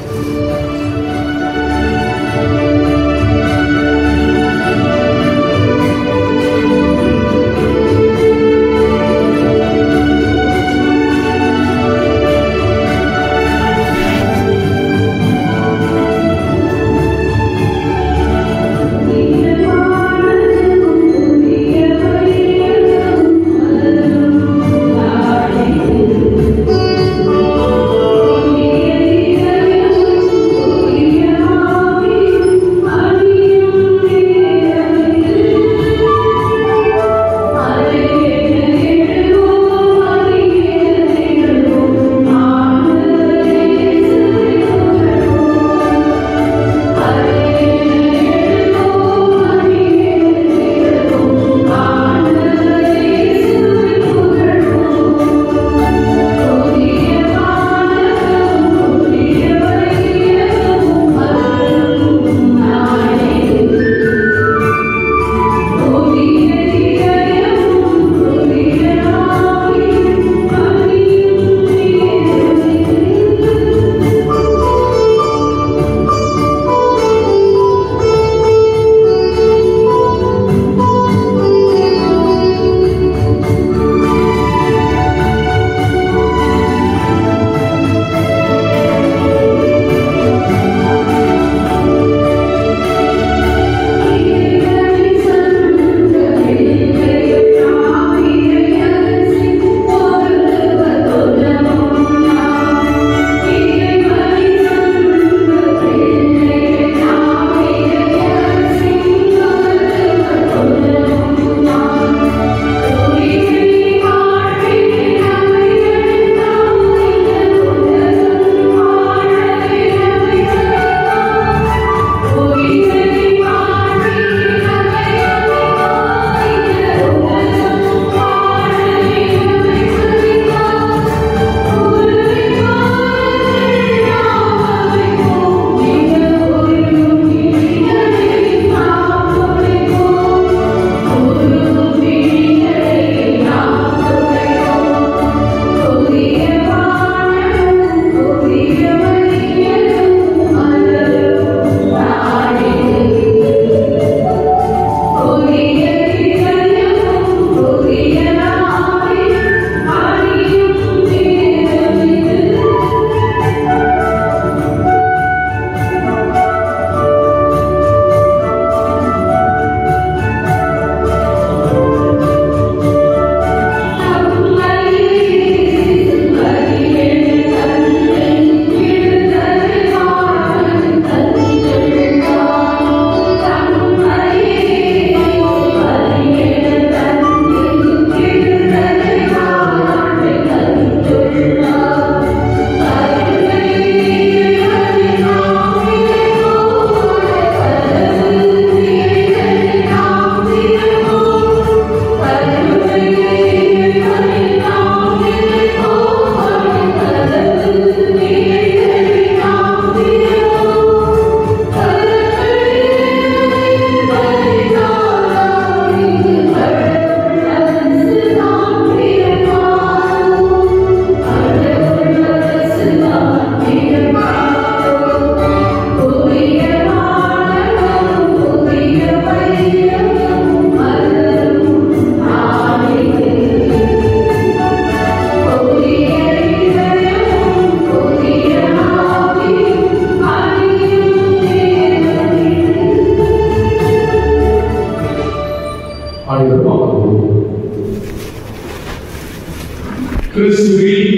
கிறிஸ்துவில்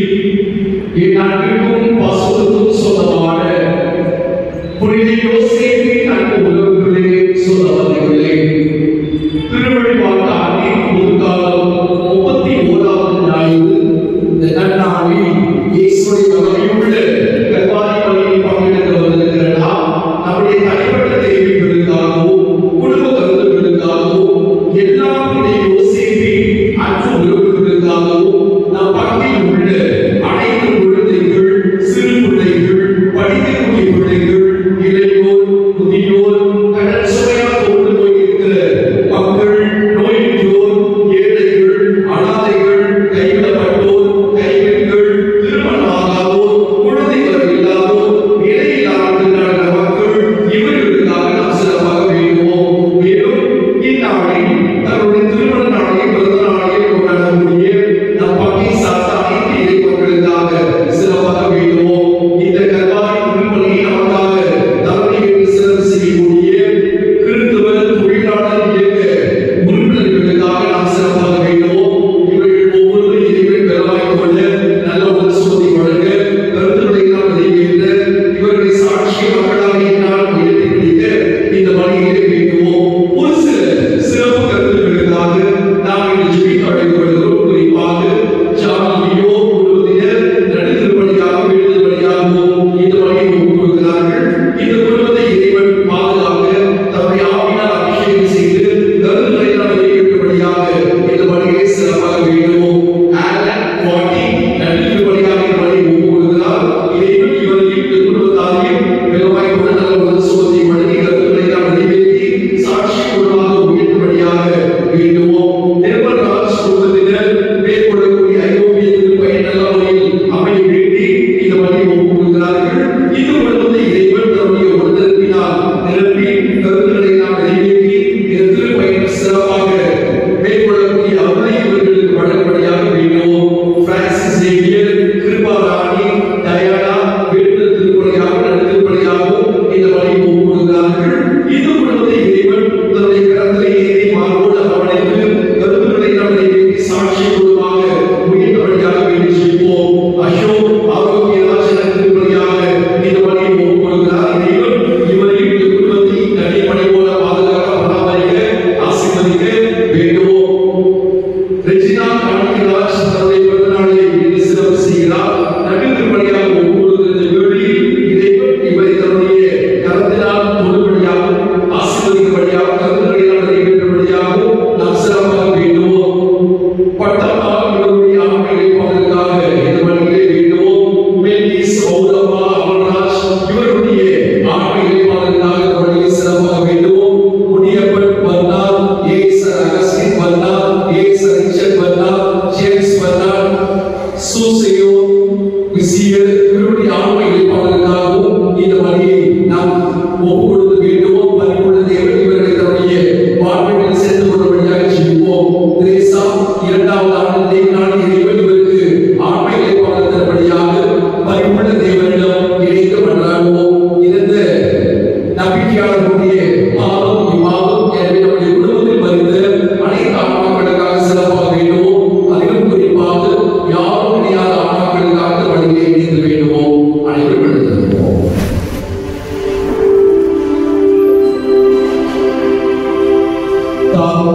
என் அன்பிற்கும் பசுவுக்கும் சொந்தமான புனித யோசேப்பின் அன்பு உறவுகளே சொல்ல வந்துள்ளேன் திருவள்ளுவாக்க அன்னைக்கு முற்காலம் முப்பத்தி ஓராவது ஞாயிறு இந்த நன்னாளில் இயேசுவை வகையுள்ள கர்வாதி பணியை பங்கெடுக்க வந்திருக்கிற நாம் நம்முடைய தனிப்பட்ட தேவைகளுக்காகவும் குடும்ப கருத்துகளுக்காகவும் எல்லா புனித யோசேப்பின் அன்பு உறவுகளுக்காகவும் நம் பங்கில் உள்ள அனைத்து குழந்தைகள் சிறு பிள்ளைகள் படிக்கக்கூடிய பிள்ளைகள் இளையோர்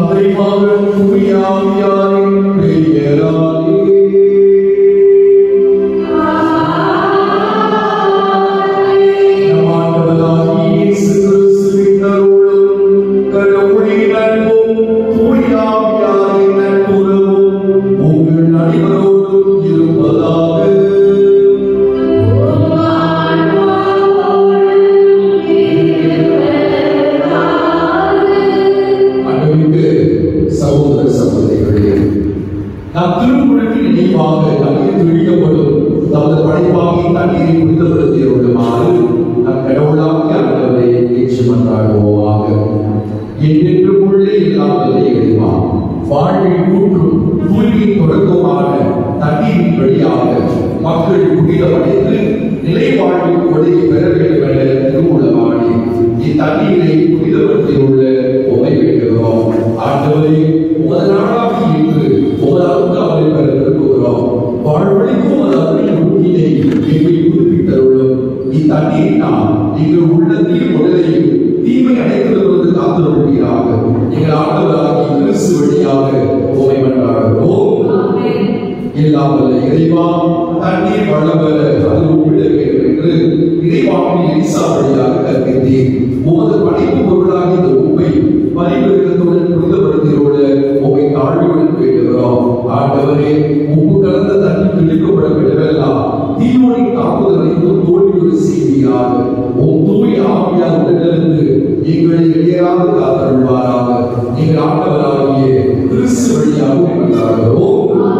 தந்தை மகன் தூயாவியாரின் பெயராலே நம் ஆண்டவராகிய இயேசு கிறிஸ்துவின் அருளும், கடவுளின் அன்பும், தூயாவியாரின் நட்புறவும் உங்கள் அனைவரோடும் இருப்பதாக அன்புமிக்க சகோதர சகோதரிகளே நாம் திருமுழுக்கின் நினைவாக நம்மில் துழிக்கப்படும் நமது படைப்பாகி தண்ணீரை புரிதப்படுத்தியுள்ளமாறு நம் கடவுளாகிய ஆண்டவரை ஏற்று மன்றாடுவோமாக என்றென்றும் உள்ளே இல்லாமல் இறைவா வாழ்வில் ஊற்றும் தூய்மை தொடக்கமான தண்ணீரின் வழியாக மக்கள் புனிதமடைந்து நிலை வாழ்வில் கொடையை பெற வேண்டும் என்ற திருவுள்ளமாடி இத்தண்ணீரை புனிதப்படுத்தியுள்ள உமை வேண்டுகிறோம் ஆண்டவரே உமது நாளாகி இன்று உமது அருந்தாமலை பெற விரும்புகிறோம் வாழ்வழிக்கும் உமது அருளின் உண்மையை எங்களை புதுப்பித்தருளும் இத்தண்ணீரினால் எங்கள் உள்ளத்தையும் உடலையும் தீமை அடைத்தலிருந்து காத்திருப்பீராக எங்கள் ஆண்டவராகி கிறிஸ்து வழியாக உமை மன்றாடுகிறோம் எல்லாம் வல்ல இறைவா தண்ணீர் வளவர அது ஒப்பிட வேண்டும் என்று இறைவாக்கின் எலிசா வழியாக கற்பித்தேன் உமது படைப்பு பொருளாக இந்த உண்மை பரிவர்க்கத்துடன் புரிதப்படுத்தியோட உமை தாழ்வுடன் வேண்டுகிறோம் ஆண்டவரே உப்பு கலந்த தண்ணி தெளிக்கப்பட விடவெல்லாம் தீயோனின் தாக்குதல் அனைத்தும் தோல்வியோடு செய்வீராக உம் தூய ஆவியார் உடனிருந்து எங்களை இடையராது காத்தருள்வாராக எங்கள் ஆண்டவராகிய கிறிஸ்து வழியாக கொண்டாடுகிறோம்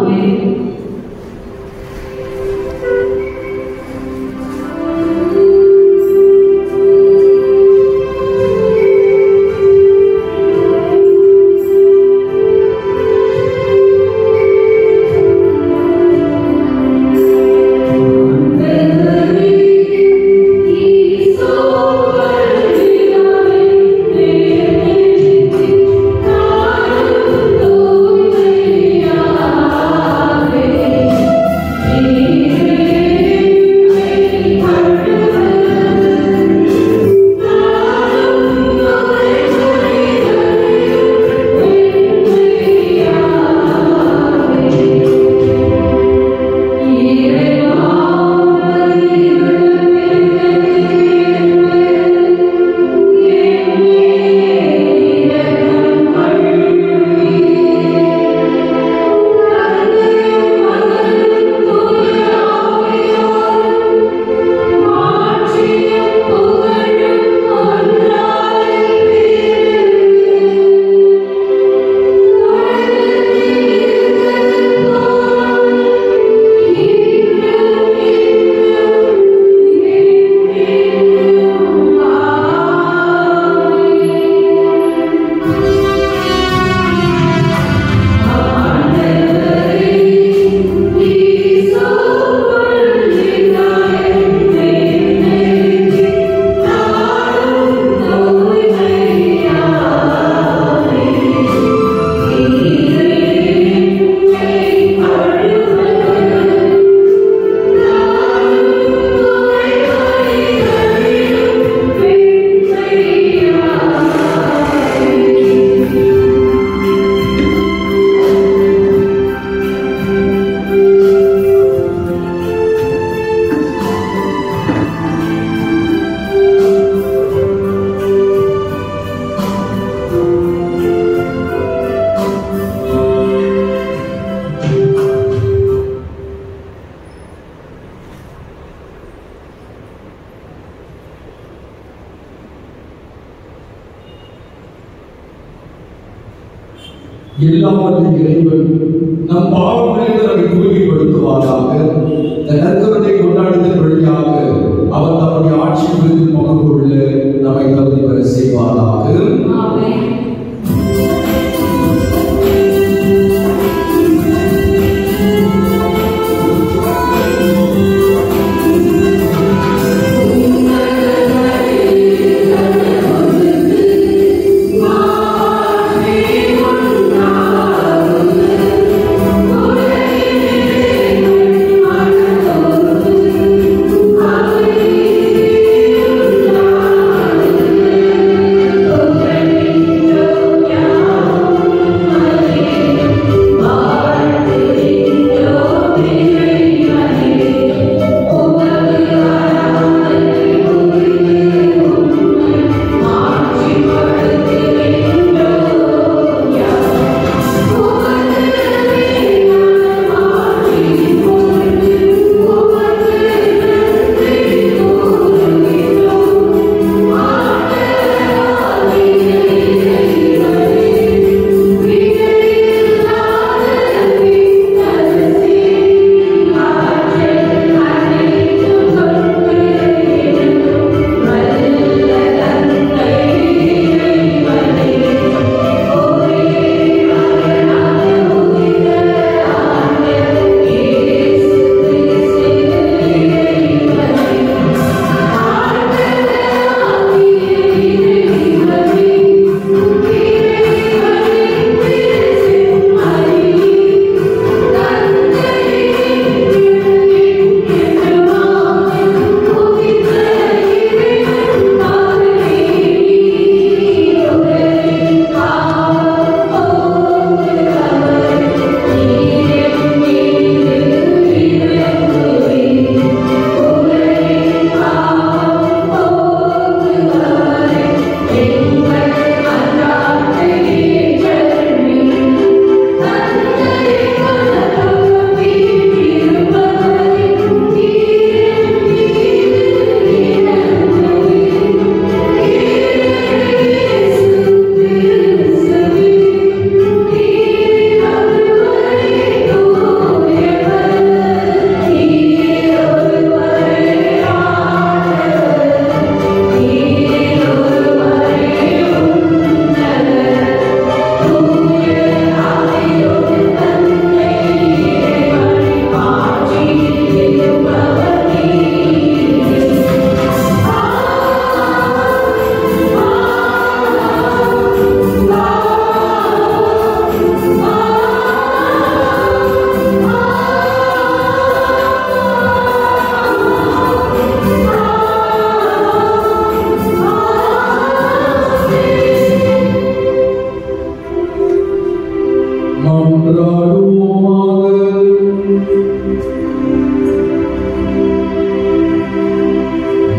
எல்லாம் வல்ல இறைவன் நம் பாவங்களிலிருந்து நம்மை தூய்மைப்படுத்துவாராக இந்த நற்கருணை கொண்டாடுதல் வழியாக அவர் தம்முடைய ஆட்சி விருதில் பங்கு கொள்ள நம்மை தகுதி பெற செய்வாராக Thank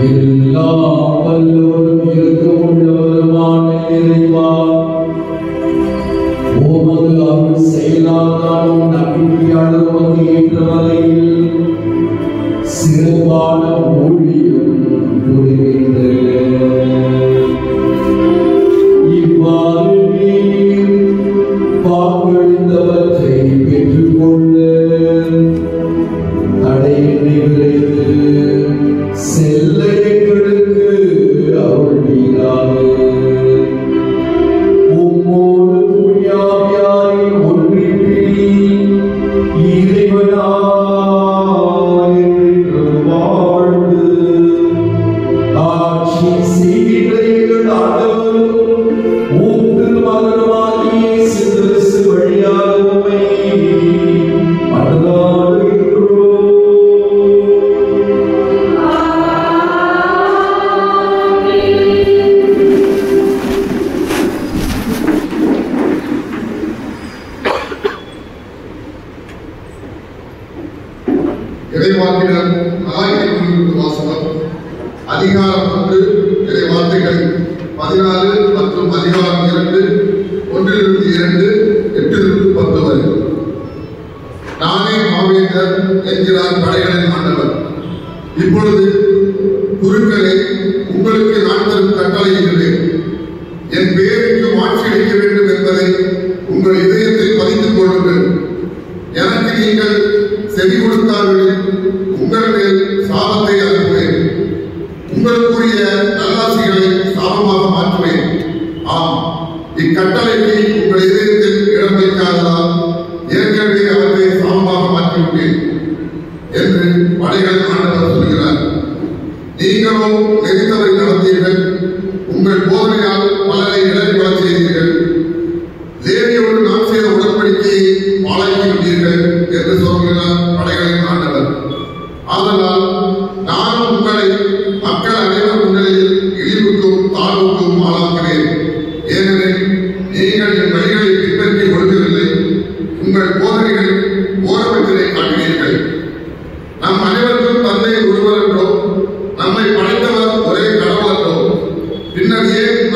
எல்லாம் வல்லவரும் இருக்கமுள்ளவருமான இறைவா உமது அருள் செயலால் நானும் நம்பிக்கையாளர் வந்து ஏற்ற வரையில் சிறப்பான ஊழியம் புரிகின்றன இவ்வாறு நீர் வாக்களித்தவற்றை பெற்றுக்கொள்ள தடையின்றி விரைந்து செல்ல எங்களுக்கு அருள்வீராக. உம்மோடு தூயாவியாரின் ஒன்றிப்பில் இறைவனாய் என்றென்றும் வாழ்ந்து ஆட்சி செய்கின்ற எங்கள் ஆண்டவரும் உம் திருமகனுமாகிய இயேசு கிறிஸ்து வழியாக உம்மை மன்றாடுகின்றோம். இறைவாக்கினர் நாயகத்திலிருந்து வாசகம் அதிகாரம் ஒன்று இறை வார்த்தைகள் பதினாலு மற்றும் அதிகாரம் இரண்டு ஒன்றிலிருந்து இரண்டு எட்டிலிருந்து பத்து வரை நானே மாவீரர் என்கிறார் படைகளின் ஆண்டவர் இப்பொழுது குருக்களை உங்களுக்கு நான் தரும் கட்டளையிடுகிறேன் என் பேருக்கு மாற்றி அளிக்க வேண்டும் என்பதை உங்கள் இதயத்தில் பதித்துக் கொள்ளுங்கள் எனக்கு நீங்கள் செவி கொடுத்தார்கள் உங்கள் மேல் சாபத்தை அனுப்புவேன் உங்களுக்குரிய நல்லாசிகளை சாபமாக மாற்றுவேன் ஆம் இக்கட்டளைக்கு உங்கள் இதயத்தில் இடம் வைக்காததால் ஏற்கனவே அவற்றை சாபமாக மாற்றிவிட்டேன் என்று படைகள் ஆண்டவர் சொல்கிறார் நீங்களோ நெறித்தவரை நடந்தீர்கள் உங்கள் போதனையால் பலரை இழந்து வள செய்தீர்கள் லேவியோடு நாம் செய்த உடன்படிக்கையை பாழாக்கி விட்டீர்கள் என்று சொல்கிறார் படைகளின் ஆண்டவர் ஆதலால் நான் உங்களை மக்கள் அனைவர் முன்னிலையில் இழிவுக்கும் தாழ்வுக்கும் ஆளாக்கிறேன் ஏனெனில் நீங்கள் என் வழிகளை பின்பற்றி ஒழுங்கவில்லை உங்கள் போதனைகள் ஓரவற்றினை காட்டினீர்கள் நம் அனைவருக்கும் தந்தை ஒருவர் என்றோ நம்மை படைத்தவர் ஒரே கடவுள் என்றோ பின்னர் ஏன்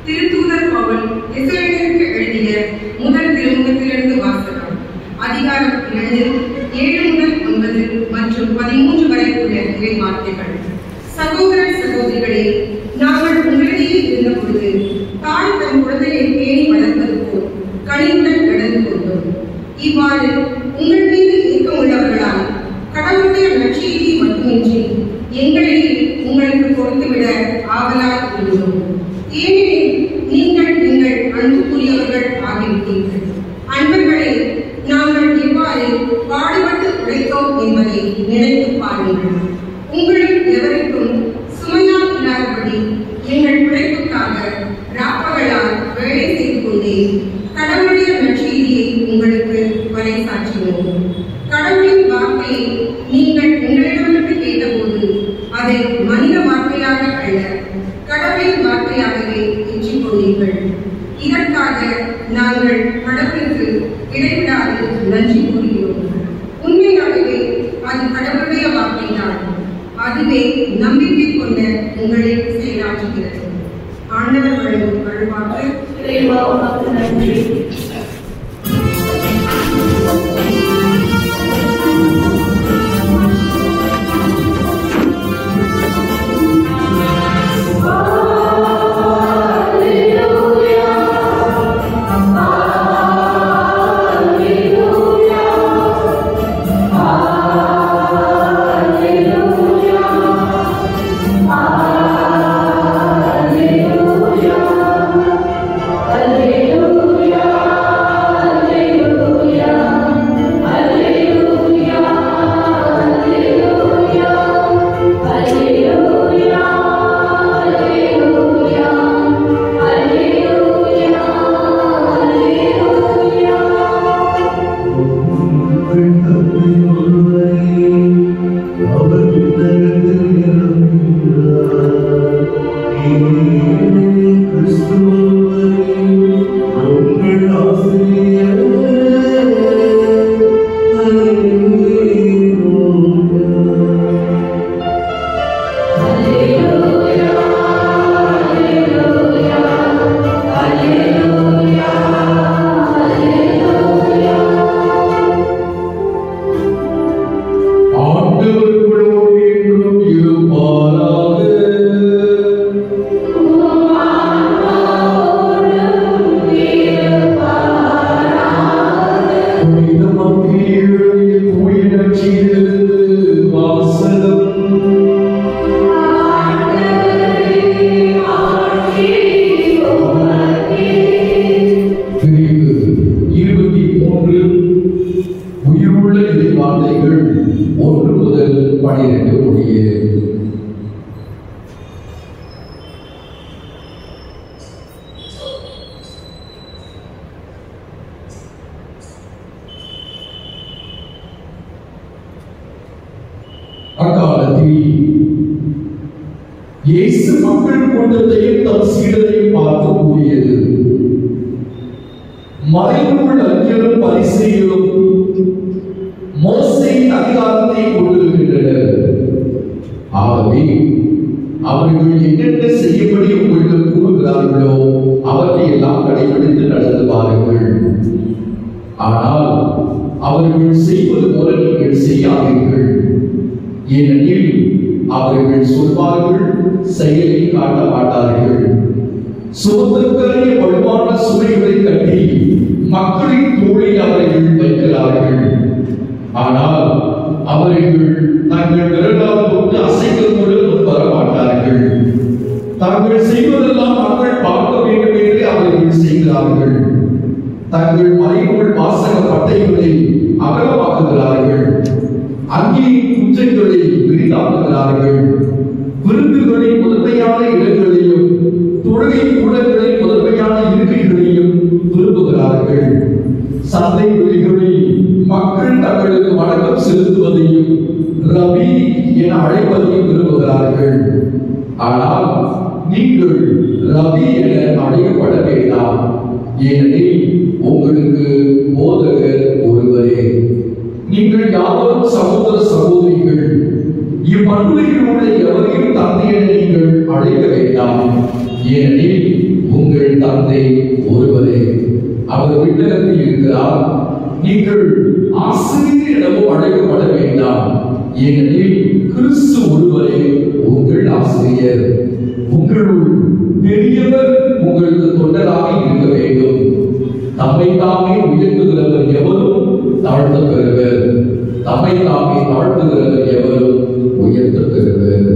திருத்தூதர் பவுல் இஸ்ரேலுக்கு எழுதிய முதல் திருமுகத்திலிருந்து வாசகம் அதிகாரம் இரண்டு ஏழு முதல் ஒன்பது மற்றும் பதிமூன்று வரை உள்ள இறை வார்த்தைகள் சகோதர சகோதரிகளே நாங்கள் உங்களிடையே இருந்த பொழுது தாய் தன் குழந்தையை பேணி வளர்ப்பது போல் கனிவுடன் நடந்து கொண்டோம் இவ்வாறு உங்கள் மீது ஏக்கம் உள்ளவர்களால் கடவுளுடைய நற்செய்தி மட்டுமின்றி எங்களையே உங்களுக்கு கொடுத்துவிட ஆவலாக இருந்தோம் ஏனெனில் நீங்கள் எங்கள் அன்புக்குரியவர்கள் ஆகிவிட்டீர்கள் அன்பர்களே நாங்கள் எவ்வாறு பாடுபட்டு உழைத்தோம் என்பதை நினைத்து பாருங்கள் உங்களில் எவருக்கும் சுமையாக இல்லாதபடி எங்கள் பிழைப்புக்காக ராப்பகலால் வேலை செய்து கொண்டே கடவுளுடைய நற்செய்தியை உங்களுக்கு பறைசாற்றினோம் கடவுளின் வார்த்தையை நீங்கள் எங்களிடமிருந்து கேட்டபோது அதை மனித வார்த்தையாக அல்ல கடவுளின் வார்த்தையாகவே ஏற்றுக்கொண்டீர்கள் இதற்காக நாங்கள் கடவுளுக்கு இடைவிடாது நன்றி கூறுகிறோம் உண்மையாகவே அது கடவுளுடைய வார்த்தைதான் அதுவே நம்பிக்கை கொண்ட உங்களை செயலாற்றுகிறது ஆண்டவர் வழங்கும் அருள்வாக்கு இறைவா உமக்கு நன்றி ஆண்டவர்களோடு என்றும் இருப்பாராக புனித மத்திய தூய நற்செய்தியிலிருந்து வாசகம் பிரிவு இருபத்தி மூன்று உயிருள்ள இறை வார்த்தைகள் ஒன்று முதல் பனிரெண்டு முடிய அக்காலத்தில் இயேசு மக்கள் கூட்டத்தையும் தம் சீடரையும் பார்த்து கூறியது மறைநூல் அறிஞரும் பரிசெயரும் மோசையின் அதிகாரத்தை கொண்டிருக்கின்றனர் ஆகவே அவர்கள் என்னென்ன செய்யப்படி உங்களுக்கு கூறுகிறார்களோ அவற்றை எல்லாம் கடைபிடித்து நடந்து பாருங்கள் ஆனால் அவர்கள் செய்வது போல நீங்கள் செய்யாதீர்கள் ஏனெனில் அவர்கள் சொல்வார்கள் செயலில் காட்ட மாட்டார்கள் சுமந்திருக்கிற வலுவான சுமைகளை கட்டி மக்களின் தோளில் அவர்கள் வைக்கிறார்கள் ஆனால் அவர்கள் தங்கள் விரலால் தொட்டு அசைக்க கூட முன் வர மாட்டார்கள் தாங்கள் செய்வதெல்லாம் மக்கள் பார்க்க வேண்டும் என்று அவர்கள் செய்கிறார்கள் தங்கள் மறைநூல் வாசக பட்டைகளை அகலமாக்குகிறார்கள் அங்கேயும் குஞ்சங்களை விரிதாக்குகிறார்கள் விருந்துகளின் முதன்மையான இடங்களையும் தொழுகை கூடங்களின் முதன்மையான இருக்கைகளையும் விரும்புகிறார்கள் சந்தை வெளிகளில் மக்கள் தங்களுக்கு வணக்கம் செலுத்துவதையும் ரவி என அழைப்பதையும் விரும்புகிறார்கள் ஆனால் நீங்கள் ரவி என அழைக்கப்பட வேண்டாம் ஏனெனில் உங்களுக்கு போதகர் ஒருவரே நீங்கள் யாவரும் சகோதர சகோதரிகள் இப்பண்புகளில் உள்ள எவரையும் தந்தை என நீங்கள் அழைக்க வேண்டாம் ஏனெனில் உங்கள் தந்தை ஒருவரே அவர் விண்ணகத்தில் இருக்கிறார் நீங்கள் ஆசிரியர் எனவும் அழைக்கப்பட வேண்டாம் ஏனெனில் கிறிஸ்து ஒருவரே உங்கள் ஆசிரியர் உங்களுள் பெரியவர் உங்களுக்கு தொண்டராக இருக்க வேண்டும் தம்மை தாமே உயர்த்துகிறவர் எவரும் தாழ்த்த பெறுவர் தம்மை தாமே தாழ்த்துகிறவர் எவரும் உயர்த்த பெறுவர்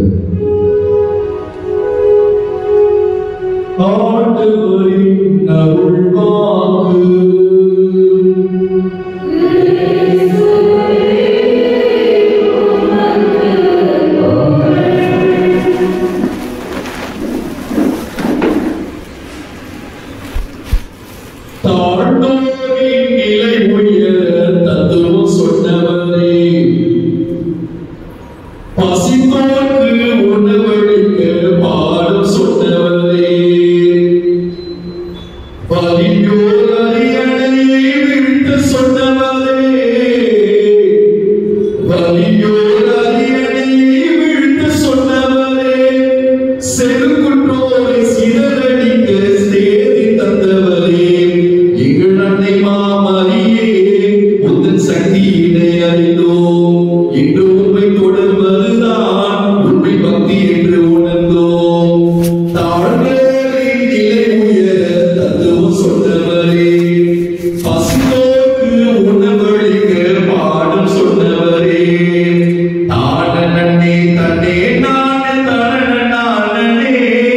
ஆண்டவரின் அருள்வாக்கு தாழ்ந்தோரின் நிலை உயர தத்துவம் சொன்னவரே பசித்தோர்க்கு உணவளிக்க பாடம் சொன்னவரே வலியோர் அரியணையை விழுத்த சொன்னவரே வலியோர் அரியணையை விழுத்த சொன்னவரே செருக்குற்றோரை சிதறடிக்க சேதி தந்தவரே எங்கள் அன்னை மாமரியே உந்தன் சக்தியினை அறிந்தோம் இன்று உண்மை தொடர்வதுதான் உண்மை பக்தி என்று உணர்ந்தோம் தாழ்ந்தவரின் நிலை உயர தத்துவம் சொன்னவரே பசித்தோர்க்கு உணவளிக்க பாடம் சொன்னவரே தானே தன்னே நானே தானே நானே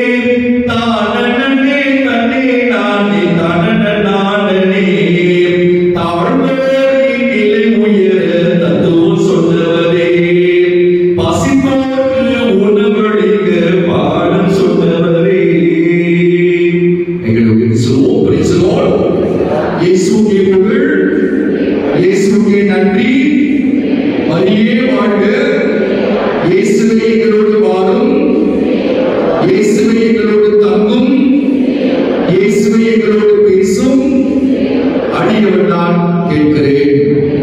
தானே தன்னே நானே தானே நானே தாழ்ந்தவரின் நிலை உயர தத்துவம் சொன்னவரே பசித்தோர்க்கு உணவளிக்க பாடம் சொன்னவரே எங்களுடைய சொல்லுவோம் praise the Lord. இயேசுவுக்கே புகழ் இயேசுவுக்கே நன்றி மரியே வாழ்க இயேசுவே எங்களோடு வாழும் இயேசுவே எங்களோடு தங்கும் இயேசுவே எங்களோடு பேசும் அடியவர் நான் கேட்கிறேன்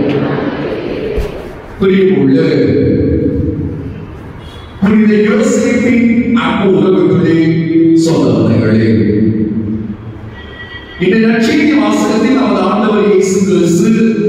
பிரியமுள்ள புனித யோசேப்பின் அன்பு உறவுகளே சொந்தங்களே இந்த நற்செய்தி வாசகத்தில் நமது ஆண்டவர் இயேசு கிறிஸ்து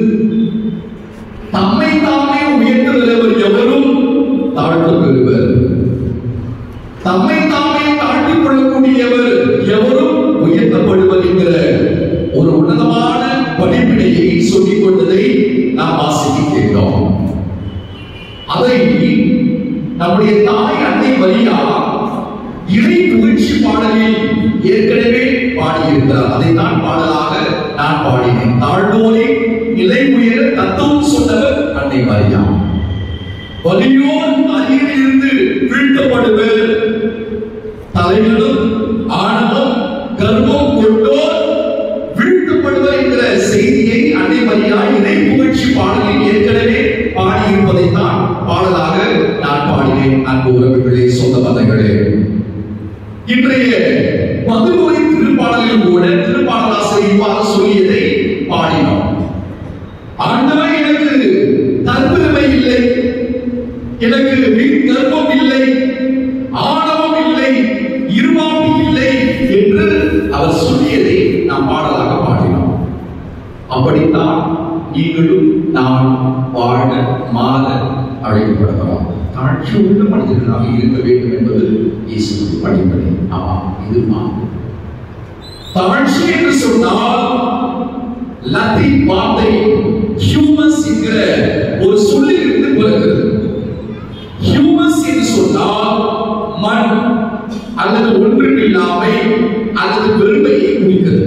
தம்மை தாமே உயர்த்துகிறவர் எவரும் தாழ்த்த பெறுவர் தம்மை தாமே தாழ்த்திக் கொள்ளக்கூடியவர் எவரும் உயர்த்தப்படுவர் என்கிற ஒரு உன்னதமான படிப்பினையை சொல்லிக் கொண்டதை நாம் வாசிக்க கேட்டோம் அதை நம்முடைய தாய் அன்னை மரியா இறை புகழ்ச்சி பாடலில் ஏற்கனவே பாடியிருக்கிறார் அதை நான் பாடலாக நான் பாடினேன் தாழ்ந்தோரே நிலை உயர தத்துவம் சொன்னவர் அன்னை மரியா வலியோர் அருகிலிருந்து வீழ்த்தப்படுவர் தலைகளும் ஆணவம் கர்வம் கொண்டோர் வீழ்த்தப்படுவர் என்கிற செய்தியை அன்னை மரியா இறை புகழ்ச்சி பாடலில் ஏற்கனவே பாடியிருப்பதை தான் பாடலாக நான் பாடினேன் அன்பு உறவுகளே சொந்த மதங்களே இன்றைய மதுரை திருப்பாடலில் கூட திருப்பாடலாசிரியர் இவ்வாறு சொல்லியதை பாடினோம் ஆண்டவர் எனக்கு தற்பெருமை இல்லை எனக்கு வீண் கர்ப்பம் இல்லை ஆணவம் இல்லை இருமாப்பு இல்லை என்று அவர் சொல்லியதை நாம் பாடலாக பாடினோம் அப்படித்தான் நீங்களும் நான் வாழ மாற அழைக்கப்படுகிறோம் தாழ்ச்சி உள்ள மனிதர்களாக இருக்க வேண்டும் என்பது இயேசுவின் படிப்படை ஆமாம் இது தாழ்ச்சி என்று சொன்னால் லத்தீன் வார்த்தை ஹியூமஸ் என்கிற ஒரு சொல்லிலிருந்து பிறக்கிறது ஹியூமஸ் என்று சொன்னால் மண் அல்லது ஒன்றுமில்லாமை அல்லது பெருமையை குறிக்கிறது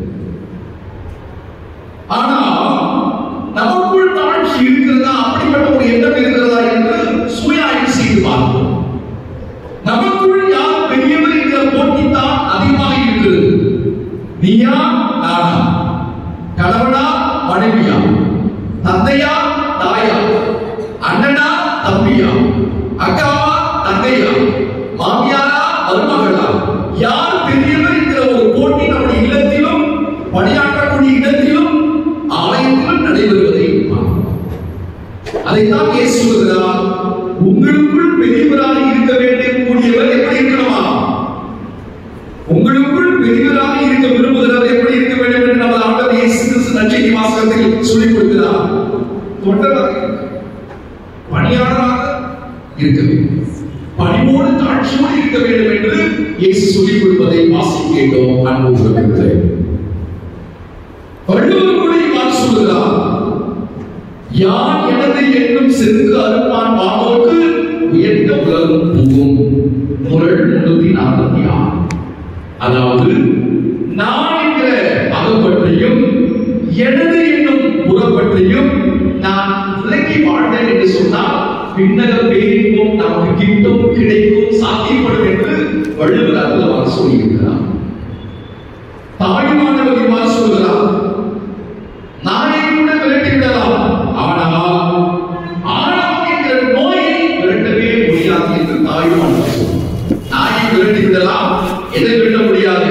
ஆனா நமக்குள் தாழ்ச்சி இருக்கிறதா அப்படிப்பட்ட ஒரு எண்ணம் இருக்கிறதா என்று சுய ஆய்வு செய்து பார்ப்போம் நமக்குள் யார் பெரியவர் என்கிற போட்டி தான் அதிகமாக இருக்கிறது நீயா நானா கணவனா மனைவியா தந்தையா தாயா அண்ணனா தம்பியா அக்காவா தங்கையா மாமியாரா மருமகளா யார் பெரியவர் என்கிற ஒரு போட்டி நம்முடைய இல்லத்திலும் பணியாற்றக்கூடிய இடத்திலும் ஆலயத்திலும் நடைபெறுவதை பார்க்கிறோம். அதைத்தான் இயேசு சொல்கிறார் உங்களுக்குள் பெரியவராக இருக்க வேண்டிய கூடியவர் எப்படி இருக்கணுமா உங்களுக்குள் பெரியவராக இருக்க இருக்க விரும்புகிறார் எப்படி இருக்க வேண்டும் என்று நமது ஆண்டவர் இயேசு கிறிஸ்து நற்செய்தி வாசகத்தில் சொல்லிக் கொடுக்கிறார் தொண்டராக இருக்க. பணியாளராக இருக்க வேண்டும் பணிவோடு தாட்சியோடு இருக்க வேண்டும் என்று இயேசு சொல்லிக் கொடுப்பதை வாசி கேட்டோம் அன்பு உறவுகளே வள்ளுவர் கூட இவ்வாறு சொல்லுகிறார் யார் எனது என்னும் செருக்கு அறுப்பான் வானோர்க்கு உயர்ந்த உலகம் புகும் குரல் முன்னூத்தி நாற்பத்தி ஆறு அதாவது நான் என்கிற அகப்பற்றையும் எனது என்னும் புறப்பற்றையும் நான் விலக்கி வாழ்ந்தேன் என்று சொன்னால் பின்னக பேரின்பம் நமக்கு கிட்டும் கிடைக்கும் சாத்தியப்படும் என்று வள்ளுவர் அற்புதமாக சொல்லியிருக்கிறார் தாய்மானவர் இவ்வாறு சொல்கிறார் நானே கூட விரட்டி விடலாம் ஆனால் ஆணவம் என்கிற நோயை விரட்டவே முடியாது என்று தாய்மானவர் சொல்கிறார் நாயை விரட்டி விடலாம் எதை விரட்ட முடியாது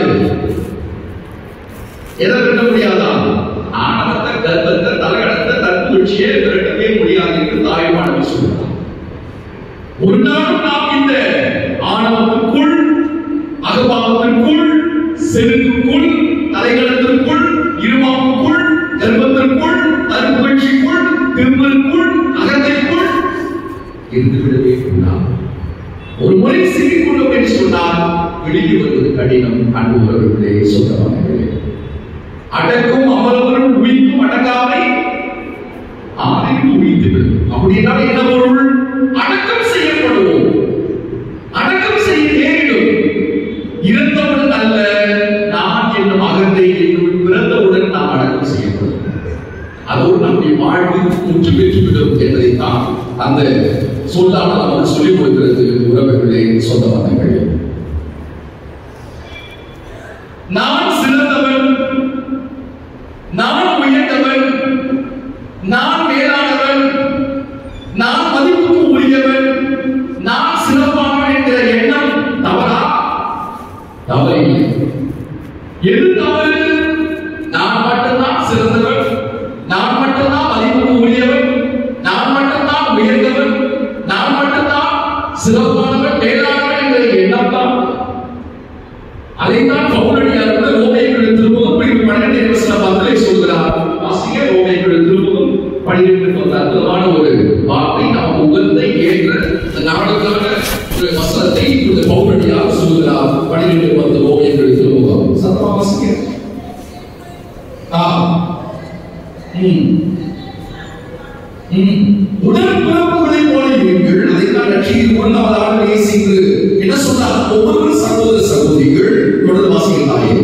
எதை விரட்ட முடியாதா ஆணவத்தை கர்ப்பத்தை தலைகடத்தை தற்புச்சியை விரட்டவே முடியாது என்று தாய்மானவர் சொல்கிறார் ஒரு நாளும் நாம் இந்த ஆணவத்திற்குள் அகபாவத்திற்குள் செருக்குக்குள் தலைகளத்திற்குள் இருமாவுக்குள் கர்ப்பத்திற்குள் தற்புகழ்ச்சிக்குள் திருமலுக்குள் அகத்தைக்குள் இருந்துவிடவே கூடாது ஒரு முறை சிக்கிக்கொண்டோம் என்று சொன்னால் வெளியே வருவது கடினம் அன்பு உறவுகளே சொந்தமானவர்களே அடக்கும் அமர்வரும் உயிர்க்கும் அடங்காமை ஆணையும் உயிர்த்து விடும் அப்படி என்றால் என்ன பொருள் அடக்கம் செய்யப்படுவோம் அடக்கம் செய்ய நேரிடும் இறந்தவுடன் அல்ல நான் என்னும் அகத்தை என்னுள் பிறந்தவுடன் நாம் அடக்கம் செய்யப்படும் அதோடு நம்முடைய வாழ்வு முற்று பெற்றுவிடும் என்பதைத்தான் அந்த சொல்லாமல் நமக்கு சொல்லிக் கொடுக்கிறது உறவுகளே சொந்தமானங்களே நான் சிறந்தவன் நான் உயர்ந்தவன் நான் மேலானவன் நான் மதிப்புக்கு உரியவன் நான் சிறப்பானவன் என்கிற எண்ணம் தவறா தவறில்லை எது தவறு நான் மட்டும்தான் சிறந்தவன் நான் மட்டும்தான் மதிப்புக்கு உரியவன் நான் மட்டும்தான் உயர்ந்தவன் நான் மட்டும்தான் சிறப்பானவன் மேலானவன் என்கிற எண்ணம் தான் அதைத்தான் பவுலடியார் கூட ரோமையர்கள் திருமுகம் பிரிவு பன்னிரெண்டு வசனம் பத்திலே சொல்கிறார் வாசிக்க ரோமையர்கள் திருமுகம் பன்னிரெண்டு பத்து அற்புதமான ஒரு வார்த்தை நமக்கு உகந்த ஏற்ற இந்த நாடுக்கான ஒரு வசனத்தை இந்த பவுலடியார் சொல்கிறார் பன்னிரெண்டு பத்து ரோமையர்கள் திருமுகம் சத்தமா வாசிக்க ஆ ம் ம். உடன் பிறப்புகளை போல இருங்கள் அதைத்தான் லட்சியில் ஒன்றாவதாக நேசித்து என்ன சொன்னார் ஒவ்வொரு சகோதர சகோதரிகள் தொடர்ந்து வாசிக்கிறாயே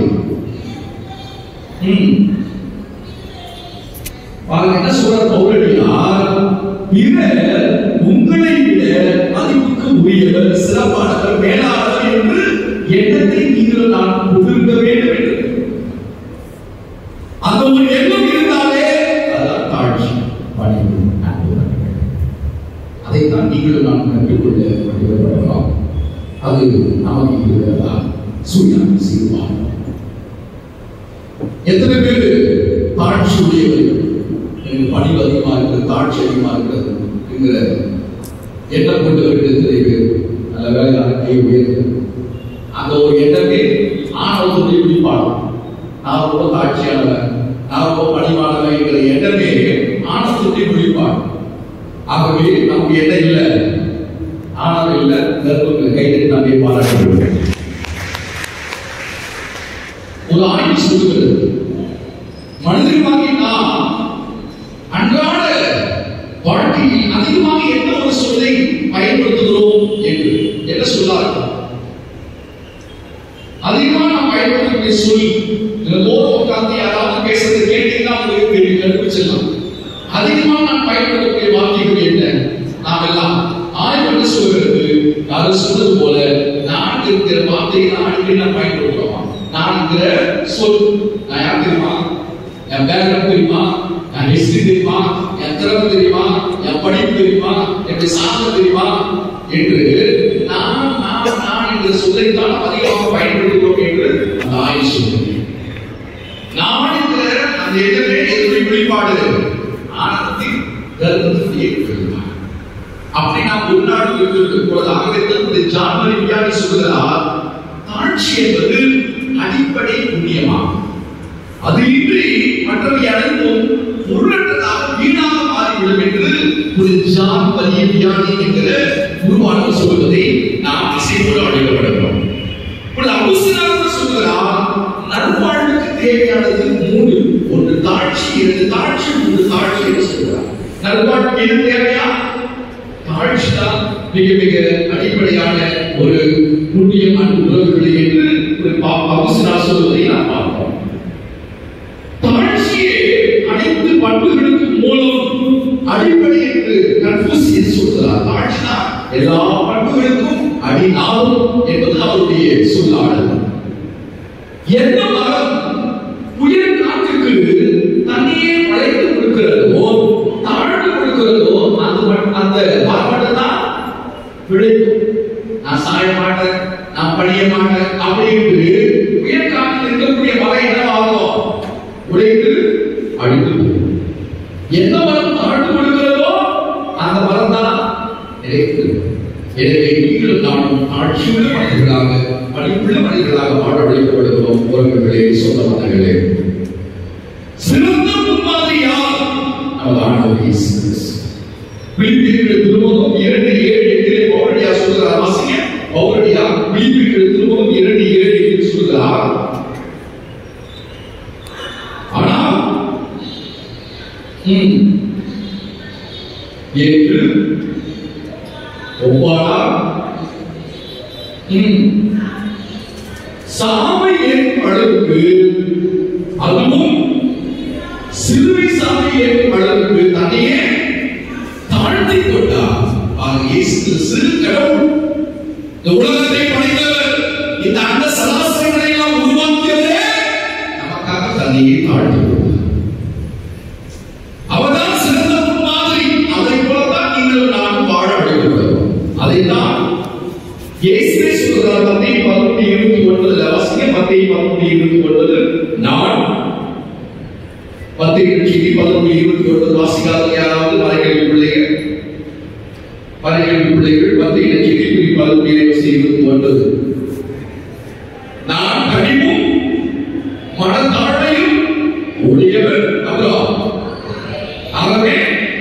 ம். பாருங்க என்ன சொல்ற பௌரடியார் பிறர் உங்களை விட மதிப்புக்கு உரியவர் சிறப்பானவர் மேலானவர் என்று எண்ணத்தை நீங்கள் நான் கொண்டிருக்க வேண்டும் என்று அந்த ஒரு எண்ணம் இருந்தாலே அதான் தாழ்ச்சி பணிவு அன்பு நன்மை. அதைத்தான் நீங்களும் நான் கற்றுக்கொள்ள வழிபடலாம் அது நமக்கு இருக்கிறதா சூழ்நிலை செய்வார் எத்தனை பேர் தாழ்ச்சி உடையவர்கள் எனக்கு பணிவு அதிகமா இருக்கிறது தாழ்ச்சி அதிகமா இருக்கிறது என்கிற எண்ணம் கொண்டவர்கள் எத்தனை பேர் நல்ல வேலையான கை உயர்ந்து அந்த ஒரு எண்ணமே ஆணவத்துடைய வெளிப்பாடு நான் ரொம்ப தாட்சியானவன் நான் ரொம்ப பணிவானவன் என்கிற எண்ணமே ஆணவத்துடைய வெளிப்பாடு ஆகவே நமக்கு என்ன இல்லை ஆணவம் இல்லை கர்ப்பங்கள் கைது நம்மை பாராட்டுகிறோம் ஒரு ஆய்வு சொல்லுகிறது மனிதர்களாகி நாம் அன்றாட வாழ்க்கையில் அதிகமாக எந்த ஒரு சொல்லை பயன்படுத்துகிறோம் என்று என்ன சொல்லார்கள் அதிகமா நாம் பயன்படுத்தக்கூடிய சொல் தினந்தோறும் உட்கார்ந்து யாராவது பேசுறது கேட்டீங்கன்னா உங்களுக்கு தெரியும் கண்டுபிடிச்சிடலாம் அதிகமா நான் பயன்படுத்தக்கூடிய வார்த்தைகள் என்ன நாம் எல்லாம் ஆய்வு என்ன சொல்கிறது யாரும் சொன்னது போல நான் இருக்கிற வார்த்தையை நான் அடிக்கடி நான் பயன்படுத்துறோம் நான் இருக்கிற சொல் நான் யார் தெரியுமா என் பேக்ரவுண்ட் தெரியுமா என் ஹிஸ்டரி தெரியுமா என் திறமை தெரியுமா என் படிப்பு தெரியுமா என்னுடைய சாதனை தெரியுமா என்று நான் நான் நான் என்ற சொல்லைத்தான் அதிகமாக பயன்படுத்துகிறோம் என்று அந்த ஆய்வு சொல்கிறது நான் என்ற அந்த எதிரே எதிர்மை வெளிப்பாடு ஆனந்தத்தின் கருத்துடைய வெளிப்பாடு அப்படி நாம் ஒரு நாடு இருக்கிறது பொழுது ஆகவே தன்னுடைய ஜான்மரி விஞ்ஞானி சொல்கிறார் தாழ்ச்சி என்பது அடிப்படை புண்ணியமாகும் அது இன்றி மற்றவை அனைத்தும் பொருளற்றதாக வீணாக மாறிவிடும் என்று ஒரு ஜான் வலிய வியாதி என்கிற குருவானவர் சொல்வதை நாம் இசைப்போடு அழைக்கப்படுகிறோம் இப்பொழுது அபுசனாக சொல்கிறார் நல்வாழ்வுக்கு தேவையானது மூன்று ஒன்று தாழ்ச்சி இரண்டு தாழ்ச்சி மூன்று தாழ்ச்சி என்று சொல்கிறார் நல்வாழ்வுக்கு எது தேவையா தாழ்ச்சி தான் மிக மிக அடிப்படையான ஒரு புண்ணியமான உறவுகளை என்று ஒரு அபுசனா சொல்வதை நாம் பார்ப்போம் தாழ்ச்சியே அனைத்து பண்புகளுக்கும் மூலம் அடிப்படை என்று கன்ஃபூசியஸ் சொல்கிறார் தாழ்ச்சினா எல்லா பண்புகளுக்கும் அடிநாதம் என்பது அவருடைய சொல்லாடல் எந்த மரம் புயல் காற்றுக்கு தண்ணியே படைத்து கொடுக்கிறதோ தாழ்ந்து கொடுக்கிறதோ அந்த மட்- அந்த மரம் தான் பிழைக்கும் நான் சாய மாட்டேன் நான் பணிய மாட்டேன் அப்படின்ட்டு புயல் காற்றில் இருக்கக்கூடிய மரம் என்னவாகும் உடைத்து அழிந்து போகும் எந்த மரம் தாழ்ந்து கொடுக்கிறதோ அந்த மரம் தான் நிலைத்து எனவே நீங்களும் நானும் ஆட்சியுள்ள மனிதர்களாக பணிவுள்ள மனிதர்களாக வாழ அழைக்கப்படுகிறோம் உறவுகளே சொந்த மதங்களே சிறந்த முன்மாதிரி யார் நமது ஆண்டவர் இயேசு கிறிஸ்து. பிலிப்பியர்கள் திருமுகம் இரண்டு ஏழு எட்டிலே பவுலடியா சொல்கிறார் வாசிங்க பவுலடியா பிலிப்பியர்கள் திருமுகம் இரண்டு ஏழு என்று சொல்கிறார் ஆனால் ம், என்று ஒவ்வாடார் ம், சாமை ஏற்கும் அளவுக்கு அதுவும் சிலுவை சாமை ஏற்கும் அளவுக்கு தன்னையே தாழ்த்தி கொண்டார் ஆக இயேசு கிறிஸ்து கடவுள் இந்த உலகத்தை படைத்தவர் இந்த அண்ட சராசரிகளை எல்லாம் உருவாக்கியவரே நமக்காக தன்னையே தாழ்த்தி கொண்டார் அவர்தான் சிறந்த முன்மாதிரி அவரை போலத்தான் நீங்கள் நானும் வாழ அழைக்கப்படுவோம் அதைத்தான் இயேசுவே சொல்கிறார் மத்திய பதினொன்று இருபத்தி ஒன்பதுல வாசிங்க மத்திய பதினொன்று இருபத்தி ஒன்பது நான் பத்திரிகை செய்தி பதினொன்று இருபத்தி ஒன்பது வாசிக்காத யாராவது மறைக்கல்வி பிள்ளைகள் மறைக்கல்வி பிள்ளைகள் பத்திரிகை செய்தி குறி பதினொன்று இருபத்தி இருபத்தி ஒன்பது நான் கனிவும் மனத்தாழ்மையும் உடையவர் அப்புறம் ஆகவே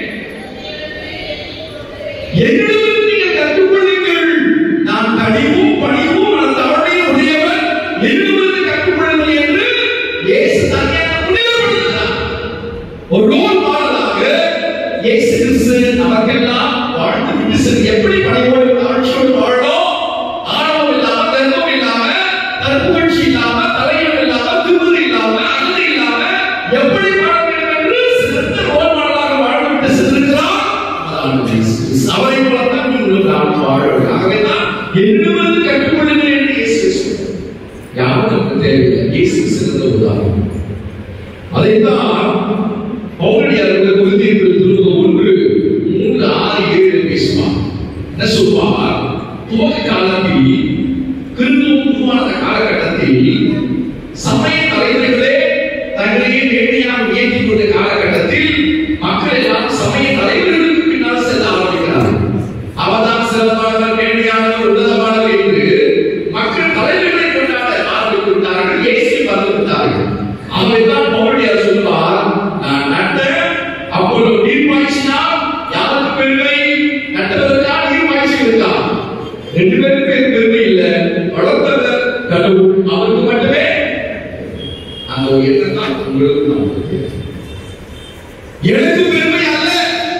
என்னிடமிருந்து நீங்கள் கற்றுக்கொள்ளுங்கள் நான் கனிவும் பணிவும் மனத்தாழ்மையும் உடையவர் என்னிடமிருந்து கற்றுக்கொள்ளுங்கள் என்று இயேசு தன்னை முன்னிலைப்படுத்துகிறார் ஒரு ரோல் மாடலாக இயேசு கிறிஸ்து நமக்கெல்லாம் வாழ்ந்து விட்டு சென்று எப்படி பணிவோடு தாழ்ச்சியோடு வாழணும் ஆணவம் இல்லாம கர்வம் இல்லாம தற்புகழ்ச்சி இல்லாம தலையம் இல்லாம திமிரு இல்லாம அகந்தை இல்லாம எப்படி வாழ வேண்டும் என்று சிறந்த ரோல் மாடலாக வாழ்ந்து விட்டு சென்றிருக்கிறார் அதான் இயேசு கிறிஸ்து. அவரை போலத்தான் நீங்களும் நானும் வாழ வேண்டும் ஆகவேதான் என்னிடமிருந்து கற்றுக்கொள்ளுங்கள் என்று இயேசு சொல்றார் யாரும் நமக்கு தேவையில்லை இயேசு சிறந்த உதாரணம் அதைத்தான் பௌரடியார்கள் குறித்து திரும்ப ஒன்று மூன்று ஆறு ஏழு பேசுவார் என்ன சொல்வார் துவக்க காலத்தில் கிறிஸ்துவம் உருவான காலகட்டத்தில் சமய தலைவர்களே தங்களையே நேரடியாக உயர்த்திக் கொண்ட காலகட்டத்தில் மக்கள் எல்லாம் சமய தலைவர்களுக்கு பின்னால் செல்ல ஆரம்பிக்கிறார்கள் அவர்தான் சிறப்பானவர் நேர்மையானவர் உன்னதமானவர் என்று மக்கள் தலைவர்களை கொண்டாட ஆரம்பித்து விட்டார்கள் இயேசு வந்து விட்டார்கள் அவரைத்தான் பவுலியார் சொல்வார் நான் நட்டேன் அப்பொழுது நீர் பாய்ச்சினால் யாருக்கு பெருமை நட்டவருக்கா நீர் பாய்ச்சி இருந்தான் ரெண்டு பேருக்கு பெருமை இல்லை வளர்த்தவர் கடவுள் அவருக்கு மட்டுமே அந்த ஒரு எண்ணம் தான் உங்களுக்கு நமக்கு எனக்கு பெருமை அல்ல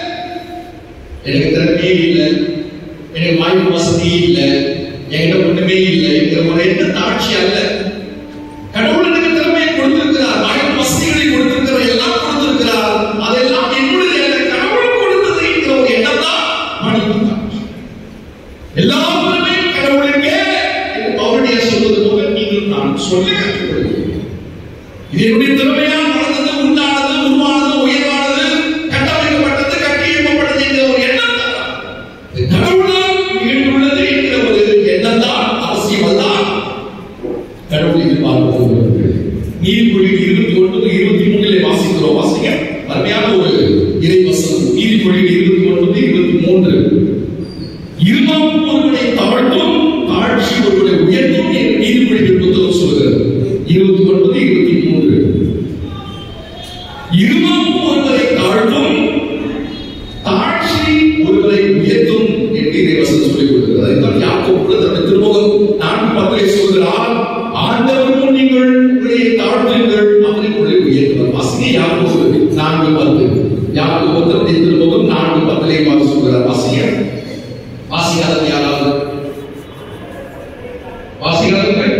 எனக்கு திறமையே இல்லை எனக்கு வாய்ப்பு வசதியே இல்லை என்கிட்ட ஒண்ணுமே இல்லை என்கிற ஒரு எண்ண தாட்சி அல்ல கடவுள் எனக்கு திறமையை கொடுத்திருக்கிறார் வாய்ப்பு வசதிகளை கொடுத்திருக்கிறார் எல்லாம் கொடுத்திருக்கிறார் அதெல்லாம் என்னுடைய அல்ல கடவுள் கொடுத்தது என்கிற ஒரு எண்ணம் தான் மனித தாட்சி எல்லா திறமையும் கடவுளுக்கே என்று பவுரடியா சொல்வது போல நீங்கள் நான் சொல்ல கற்றுக்கொள்கிறேன் இது என்னுடைய திறமையால் வளர்ந்தது உண்டானது உருவானது உயர்வானது கட்டமைக்கப்பட்டது கட்டி எழுப்பப்பட்டது என்ற ஒரு எண்ணம் தான் இது கடவுளால் நிகழ்ந்துள்ளது என்கிற ஒரு எண்ணம் தான் அவசியம் அதுதான் கடவுள் எதிர்பார்ப்பது நீதிமொழி இருபத்தி ஒன்பது இருபத்தி மூணிலே வாசிக்கிறோம் வாசிங்க அருமையான ஒரு இறைவசனம் நீதிமொழி இருபத்தி ஒன்பது இருபத்தி மூன்று இருமாவும் ஒருவனை தாழ்த்தும் தாழ்ச்சி ஒருவனை உயர்த்தும் என்று நீதிமொழிகள் புத்தகம் சொல்கிறது இருபத்தி ஒன்பது இருபத்தி மூன்று இருமாப்பு ஒருவரை தாழ்த்தும் தாழ்ச்சி ஒருவரை உயர்த்தும் என்று இதை வசனம் சொல்லிக் கொடுக்கிறது அதைத்தான் யாக்கோபு கூட தன்னுடைய திருமுகம் நான்கு பத்திரை சொல்கிறார் ஆண்டவரும் நீங்கள் உங்களை தாழ்த்துங்கள் அவரை உங்களை உயர்த்துவார் வாசிங்க யாக்கோபு நான்கு பத்து யாக்கோபு தன்னுடைய திருமுகம் நான்கு பத்திரை வாசி சொல்கிறார் வாசிங்க வாசிக்காதது யாராவது வாசிக்காதவர்கள்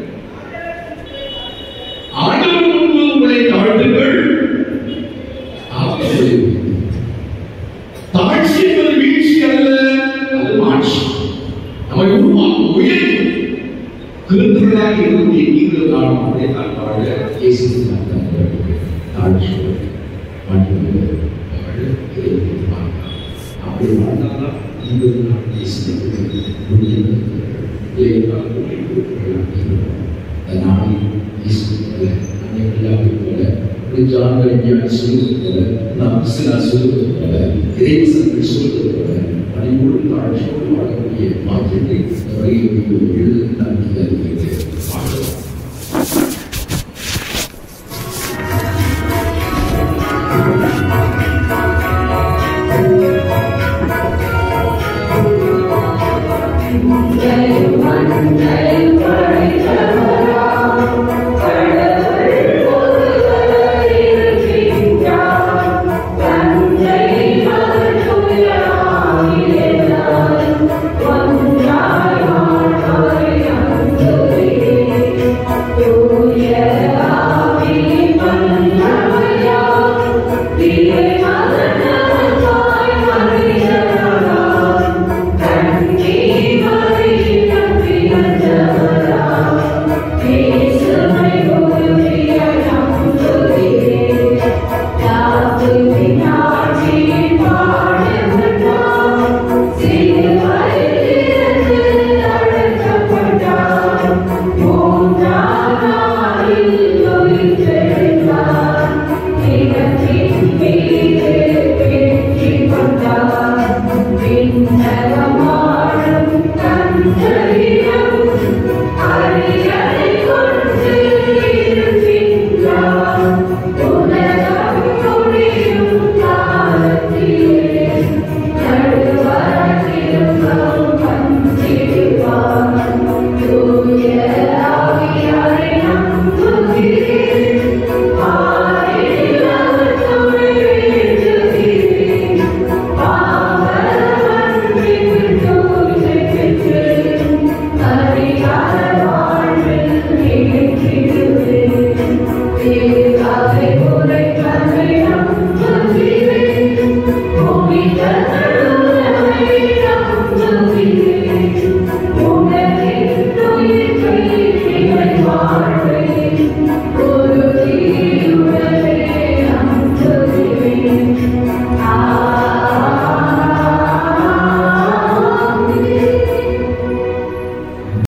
ஆண்டவர் முன்பு உங்களை தாழ்த்துங்கள் அவர் உங்களை உயர்த்துவார். தாழ்ச்சி என்பது வீழ்ச்சி அல்ல அது மாட்சி நம்மை உருவாக்கும் உயர்த்தும் கிறிஸ்துவனாக இருந்து நீங்கள் நான் அவரை நான் வாழ இயேசு நான் தந்தவர்கள். தாழ்ச்சியோடு பணிவோடு வாழ இறைவன் பார்த்தார். அப்படி வாழ்ந்தால்தான் நீங்கள் நான் இயேசுவுக்கு முடியும். இறைவனால் உங்களை கொடுக்கிறேன். இந்த நாளில் இயேசு போல, அன்னையர்களாக போல, ஒரு ஜான்கள் ஞானி சொல்வது போல, நாம் கிறிஸ்துவால் சொல்வது போல, இறைவசனங்கள் சொல்வது போல, பணிவோடு தாழ்ச்சியோடு வாழக்கூடிய மாற்றத்தை இந்த வழியில் எழுத நான் அறிவிக்கிறேன்